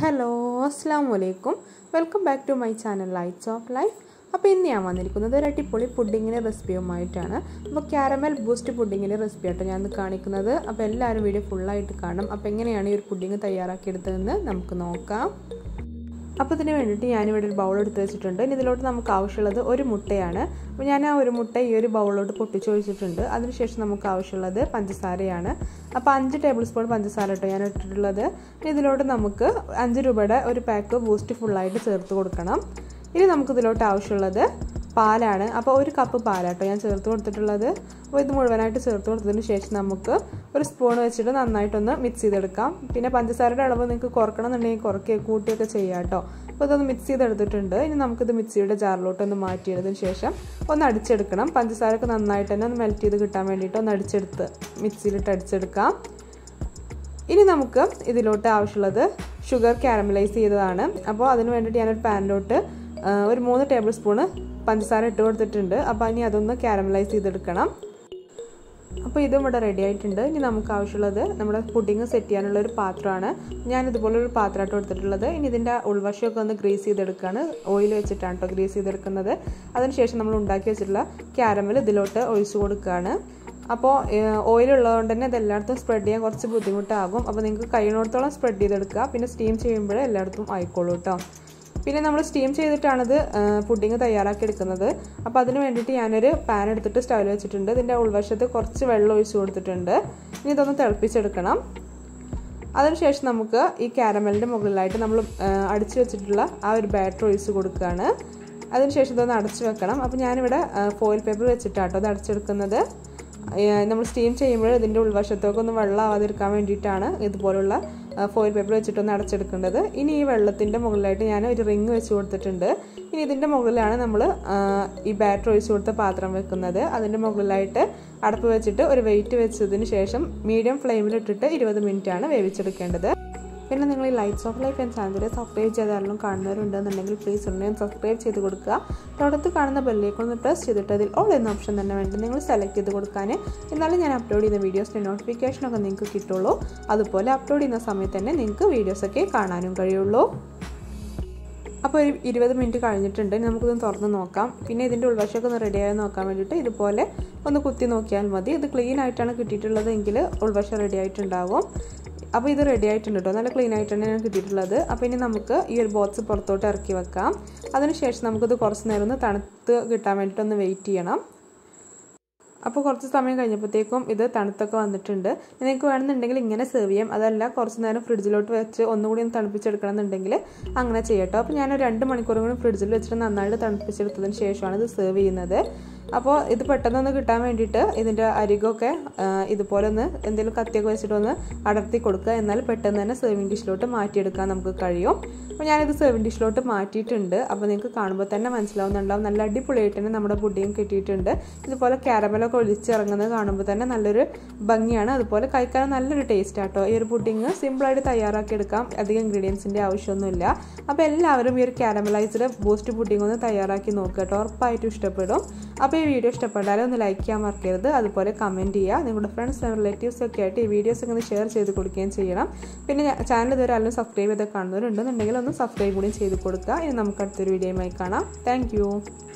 hello അസ്സാം വലൈക്കും welcome back to my channel lights of life അപ്പോൾ ഇന്ന് ഞാൻ വന്നിരിക്കുന്നത് ഒരു അടിപൊളി പുഡിങ്ങിൻ്റെ റെസിപ്പിയുമായിട്ടാണ് അപ്പോൾ ക്യാരമൽ ബൂസ്റ്റ് പുഡിങ്ങിൻ്റെ റെസിപ്പി ആട്ടോ ഞാൻ കാണിക്കുന്നത് അപ്പോൾ എല്ലാവരും വീഡിയോ ഫുള്ളായിട്ട് കാണും അപ്പോൾ എങ്ങനെയാണ് ഈ ഒരു പുഡിങ് തയ്യാറാക്കിയെടുത്തതെന്ന് നമുക്ക് നോക്കാം അപ്പോൾ ഇതിന് വേണ്ടിയിട്ട് ഞാനിവിടെ ഒരു ബൗൾ എടുത്ത് വെച്ചിട്ടുണ്ട് ഇനി ഇതിലോട്ട് നമുക്ക് ആവശ്യമുള്ളത് ഒരു മുട്ടയാണ് അപ്പോൾ ഞാൻ ആ ഒരു മുട്ട ഈ ഒരു ബൗളിലോട്ട് പൊട്ടിച്ചൊഴിച്ചിട്ടുണ്ട് അതിനുശേഷം നമുക്ക് ആവശ്യമുള്ളത് പഞ്ചസാരയാണ് അപ്പോൾ അഞ്ച് ടേബിൾ സ്പൂൺ പഞ്ചസാര കേട്ടോ ഞാൻ ഇട്ടിട്ടുള്ളത് ഇനി ഇതിലോട്ട് നമുക്ക് അഞ്ച് രൂപയുടെ ഒരു പാക്ക് ബൂസ്റ്റ് ഫുള്ളായിട്ട് ചേർത്ത് കൊടുക്കണം ഇനി നമുക്ക് ഇതിലോട്ട് ആവശ്യമുള്ളത് പാലാണ് അപ്പോൾ ഒരു കപ്പ് പാലാട്ടോ ഞാൻ ചേർത്ത് കൊടുത്തിട്ടുള്ളത് അപ്പോൾ ഇത് മുഴുവനായിട്ട് ചേർത്ത് കൊടുത്തതിന് ശേഷം നമുക്ക് ഒരു സ്പൂൺ വെച്ചിട്ട് നന്നായിട്ടൊന്ന് മിക്സ് ചെയ്തെടുക്കാം പിന്നെ പഞ്ചസാരയുടെ അളവ് നിങ്ങൾക്ക് കുറക്കണം എന്നുണ്ടെങ്കിൽ കുറയ്ക്കുക കൂട്ടിയൊക്കെ ചെയ്യാം കേട്ടോ അപ്പോൾ ഇതൊന്ന് മിക്സ് ചെയ്തെടുത്തിട്ടുണ്ട് ഇനി നമുക്കിത് മിക്സിയുടെ ജാറിലോട്ട് ഒന്ന് മാറ്റിയതിന് ശേഷം ഒന്ന് അടിച്ചെടുക്കണം പഞ്ചസാരയൊക്കെ നന്നായിട്ട് തന്നെ ഒന്ന് മെൽറ്റ് ചെയ്ത് കിട്ടാൻ വേണ്ടിയിട്ട് ഒന്ന് അടിച്ചെടുത്ത് മിക്സിയിലിട്ട് അടിച്ചെടുക്കാം ഇനി നമുക്ക് ഇതിലോട്ട് ആവശ്യമുള്ളത് ഷുഗർ കാരമലൈസ് ചെയ്തതാണ് അപ്പോൾ അതിന് വേണ്ടിയിട്ട് ഞാനൊരു പാനിലോട്ട് ഒരു മൂന്ന് ടേബിൾ സ്പൂണ് പഞ്ചസാര ഇട്ട് കൊടുത്തിട്ടുണ്ട് അപ്പോൾ ഇനി അതൊന്ന് കാരമലൈസ് ചെയ്തെടുക്കണം അപ്പോൾ ഇതും ഇവിടെ റെഡി ആയിട്ടുണ്ട് ഇനി നമുക്ക് ആവശ്യമുള്ളത് നമ്മുടെ പുഡിങ് സെറ്റ് ചെയ്യാനുള്ള ഒരു പാത്രമാണ് ഞാൻ ഇതുപോലെ ഒരു പാത്രമായിട്ട് കൊടുത്തിട്ടുള്ളത് ഇനി ഇതിൻ്റെ ഉൾവശമൊക്കെ ഒന്ന് ഗ്രീസ് ചെയ്തെടുക്കുകയാണ് ഓയിൽ വെച്ചിട്ടാണ് കേട്ടോ ഗ്രീസ് ചെയ്തെടുക്കുന്നത് അതിനുശേഷം നമ്മൾ ഉണ്ടാക്കി വെച്ചിട്ടുള്ള ക്യാരമൽ ഇതിലോട്ട് ഒഴിച്ചു കൊടുക്കുകയാണ് അപ്പോൾ ഓയിൽ ഉള്ളതുകൊണ്ട് തന്നെ ഇത് എല്ലായിടത്തും സ്പ്രെഡ് ചെയ്യാൻ കുറച്ച് ബുദ്ധിമുട്ടാകും അപ്പോൾ നിങ്ങൾക്ക് കഴിയുന്നിടത്തോളം സ്പ്രെഡ് ചെയ്തെടുക്കുക പിന്നെ സ്റ്റീം ചെയ്യുമ്പോഴേ എല്ലായിടത്തും ആയിക്കോളൂ കേട്ടോ പിന്നെ നമ്മൾ സ്റ്റീം ചെയ്തിട്ടാണിത് പുഡിങ് തയ്യാറാക്കി എടുക്കുന്നത് അപ്പോൾ അതിന് വേണ്ടിയിട്ട് ഞാനൊരു പാൻ എടുത്തിട്ട് സ്റ്റൗവിൽ വെച്ചിട്ടുണ്ട് ഇതിൻ്റെ ഉൾവശത്ത് കുറച്ച് വെള്ളം ഒഴിച്ച് കൊടുത്തിട്ടുണ്ട് ഇനി ഇതൊന്ന് തിളപ്പിച്ചെടുക്കണം അതിനുശേഷം നമുക്ക് ഈ കാരമലിൻ്റെ മുകളിലായിട്ട് നമ്മൾ അടിച്ചു വെച്ചിട്ടുള്ള ആ ഒരു ബാറ്റർ ഒഴിച്ച് കൊടുക്കുകയാണ് അതിനുശേഷം ഇതൊന്ന് അടച്ചു വെക്കണം അപ്പോൾ ഞാനിവിടെ ഫോയിൽ പേപ്പർ വെച്ചിട്ടാട്ടോ അത് അടച്ചെടുക്കുന്നത് നമ്മൾ സ്റ്റീം ചെയ്യുമ്പോൾ ഇതിൻ്റെ ഉൾവശത്തൊക്കെ ഒന്ന് വെള്ളമാവാതിരിക്കാൻ വേണ്ടിയിട്ടാണ് ഇതുപോലുള്ള ഫോയിൽ പേപ്പർ വെച്ചിട്ടൊന്ന് അടച്ചെടുക്കേണ്ടത് ഇനി ഈ വെള്ളത്തിൻ്റെ മുകളിലായിട്ട് ഞാൻ ഒരു റിങ് വെച്ച് കൊടുത്തിട്ടുണ്ട് ഇനി ഇതിൻ്റെ മുകളിലാണ് നമ്മൾ ഈ ബാറ്റർ ഒഴിച്ചു കൊടുത്ത പാത്രം വെക്കുന്നത് അതിൻ്റെ മുകളിലായിട്ട് അടപ്പ് വെച്ചിട്ട് ഒരു വെയിറ്റ് വെച്ചതിന് ശേഷം മീഡിയം ഫ്ലെയിമിലിട്ടിട്ട് ഇരുപത് മിനിറ്റാണ് വേവിച്ചെടുക്കേണ്ടത് പിന്നെ നിങ്ങൾ ഈ ലൈറ്റ്സ് ഓഫ് ലൈഫ് എന്ന ചാനൽ സബ്സ്ക്രൈബ് ചെയ്താലും കാണുന്നവരുണ്ടെന്നുണ്ടെങ്കിൽ പ്ലീസ് ഉണ്ടെങ്കിൽ സബ്സ്ക്രൈബ് ചെയ്ത് കൊടുക്കുക തുടർന്ന് കാണുന്ന ബെല്ലേക്ക് ഒന്ന് പ്രസ് ചെയ്തിട്ട് അതിൽ ഓൾ എന്ന ഓപ്ഷൻ തന്നെ വേണ്ടി നിങ്ങൾ സെലക്ട് ചെയ്ത് കൊടുക്കാൻ എന്നാലും ഞാൻ അപ്ലോഡ് ചെയ്യുന്ന വീഡിയോസിൻ്റെ നോട്ടിഫിക്കേഷനൊക്കെ നിങ്ങൾക്ക് കിട്ടുള്ളൂ അതുപോലെ അപ്ലോഡ് ചെയ്യുന്ന സമയത്ത് തന്നെ നിങ്ങൾക്ക് വീഡിയോസൊക്കെ കാണാനും കഴിയുള്ളൂ അപ്പോൾ ഒരു ഇരുപത് മിനിറ്റ് കഴിഞ്ഞിട്ടുണ്ട് നമുക്കിതൊന്ന് തുറന്ന് നോക്കാം പിന്നെ ഇതിൻ്റെ ഉൾവശമൊക്കെ ഒന്ന് റെഡിയായി നോക്കാൻ വേണ്ടിയിട്ട് ഇതുപോലെ ഒന്ന് കുത്തി നോക്കിയാൽ മതി ഇത് ക്ലീൻ ആയിട്ടാണ് കിട്ടിയിട്ടുള്ളത് എങ്കിൽ ഉൾവശം റെഡി ആയിട്ടുണ്ടാകും അപ്പോൾ ഇത് റെഡി ആയിട്ടുണ്ട് കേട്ടോ നല്ല ക്ലീൻ ആയിട്ടാണ് ഞാൻ കിട്ടിയിട്ടുള്ളത് അപ്പോൾ ഇനി നമുക്ക് ഈ ഒരു ബോക്സ് പുറത്തോട്ട് ഇറക്കി വെക്കാം അതിനുശേഷം നമുക്കിത് കുറച്ച് നേരം ഒന്ന് തണുത്ത് കിട്ടാൻ വേണ്ടിയിട്ട് ഒന്ന് വെയിറ്റ് ചെയ്യണം അപ്പോൾ കുറച്ച് സമയം കഴിഞ്ഞപ്പോഴത്തേക്കും ഇത് തണുത്തൊക്കെ വന്നിട്ടുണ്ട് നിങ്ങൾക്ക് വേണമെന്നുണ്ടെങ്കിൽ ഇങ്ങനെ സെർവ് ചെയ്യാം അതല്ല കുറച്ച് നേരം ഫ്രിഡ്ജിലോട്ട് വെച്ച് ഒന്നുകൂടി ഒന്ന് തണുപ്പിച്ചെടുക്കണം എന്നുണ്ടെങ്കിൽ അങ്ങനെ ചെയ്യട്ടോ അപ്പോൾ ഞാൻ രണ്ട് മണിക്കൂറും കൂടി ഫ്രിഡ്ജിൽ വെച്ചിട്ട് നന്നായിട്ട് തണുപ്പിച്ചെടുത്തതിന് ശേഷമാണ് ഇത് സെർവ് ചെയ്യുന്നത് അപ്പോൾ ഇത് പെട്ടെന്നൊന്ന് കിട്ടാൻ വേണ്ടിയിട്ട് ഇതിൻ്റെ അരികൊക്കെ ഇതുപോലെ ഒന്ന് എന്തെങ്കിലും കത്തിയൊക്കെ വെച്ചിട്ടൊന്ന് അടർത്തി കൊടുക്കുക എന്നാൽ പെട്ടെന്ന് തന്നെ സെർവിങ് ഡിഷിലോട്ട് മാറ്റിയെടുക്കാൻ നമുക്ക് കഴിയും അപ്പോൾ ഞാനിത് സെർവിങ് ഡിഷിലോട്ട് മാറ്റിയിട്ടുണ്ട് അപ്പോൾ നിങ്ങൾക്ക് കാണുമ്പോൾ തന്നെ മനസ്സിലാവുന്നുണ്ടാവും നല്ല അടിപൊളിയായിട്ട് തന്നെ നമ്മുടെ പുഡിയും കിട്ടിയിട്ടുണ്ട് ഇതുപോലെ ക്യാരമലൊക്കെ ഒലിച്ചിറങ്ങുന്നത് കാണുമ്പോൾ തന്നെ നല്ലൊരു ഭംഗിയാണ് അതുപോലെ കഴിക്കാൻ നല്ലൊരു ടേസ്റ്റ് ആട്ടോ ഈ ഒരു പുഡിങ് സിമ്പിളായിട്ട് തയ്യാറാക്കി എടുക്കാം അധികം ഇൻഗ്രീഡിയൻസിൻ്റെ ആവശ്യമൊന്നുമില്ല അപ്പോൾ എല്ലാവരും ഈ ഒരു ക്യാരമലൈസ്ഡ് ബൂസ്റ്റ് പുഡിംഗ് ഒന്ന് തയ്യാറാക്കി നോക്കുക കേട്ടോ ഉറപ്പായിട്ടും ഇഷ്ടപ്പെടും അപ്പോൾ ഈ വീഡിയോ ഇഷ്ടപ്പെട്ടാൽ ഒന്ന് ലൈക്ക് ചെയ്യാൻ മറക്കരുത് അതുപോലെ കമൻറ്റ് ചെയ്യുക നിങ്ങളുടെ ഫ്രണ്ട്സ് റിലേറ്റീവ്സ് ഒക്കെ ആയിട്ട് ഈ വീഡിയോസ് ഒക്കെ ഒന്ന് ഷെയർ ചെയ്ത് കൊടുക്കുകയും ചെയ്യണം പിന്നെ ചാനൽ ഇതുവരെ ആരും സബ്സ്ക്രൈബ് ചെയ്ത് കാണുന്നവരുണ്ടെന്നുണ്ടെങ്കിൽ ഒന്ന് സബ്സ്ക്രൈബ് കൂടി ചെയ്ത് കൊടുക്കുക ഇനി നമുക്ക് അടുത്തൊരു വീഡിയോയുമായി കാണാം താങ്ക്